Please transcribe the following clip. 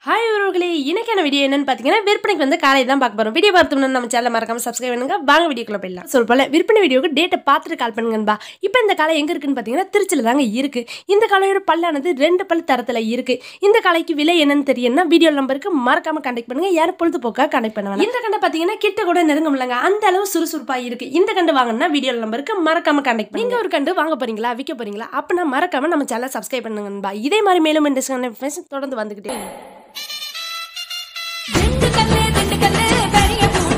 hi உறவுகளே இன்னைக்கான video என்னன்னு பார்த்தீங்கன்னா விற்பனைக்கு வந்து காலை தான் பார்க்க போறோம் வீடியோ பார்த்தோம்னா நம்ம சேனல் மறக்காம சப்ஸ்கிரைப் பண்ணுங்க வாங்க வீடியோக்குள்ள போயிடலாம் சொல் போல விற்பனை வீடியோக்கு டேட்டை பார்த்துட்டு கால் பண்ணுங்கன்பா இப்போ இந்த காலை எங்க இருக்குன்னு பார்த்தீங்கன்னா திருச்சியில் தாங்க இருக்கு இந்த காலையோட பல்லானது ரெண்டு பல் தரத்தில் இருக்கு இந்த காலைக்கு விலை என்னன்னு தெரியும்னா வீடியோ நம்பருக்கு மறக்காம கண்டக்ட் பண்ணுங்க யாரும் பொழுதுபோக்கா கண்டக்ட் பண்ணுவாங்க இந்த கண்டை பார்த்தீங்கன்னா கிட்ட கூட நெருங்க முடியலங்க அந்த அளவு சுறுசுறுப்பா இருக்கு இந்த கண்டு வாங்கினா வீடியோ நம்பருக்கு மறக்காம கண்டக்ட் பண்ணுங்க நீங்க ஒரு கண்டு வாங்க போறீங்களா விற்க போறீங்களா அப்பனா மறக்காம நம்ம சேனல் சப்ஸ்கிரைப் பண்ணுங்கன்பா இதே மாதிரி மேலும் இன்ட்ரெஸ்ட் தொடர்ந்து வந்துகிட்டே திண்டுக்கல்லு திண்டுக்கல்லு பெரிய பூ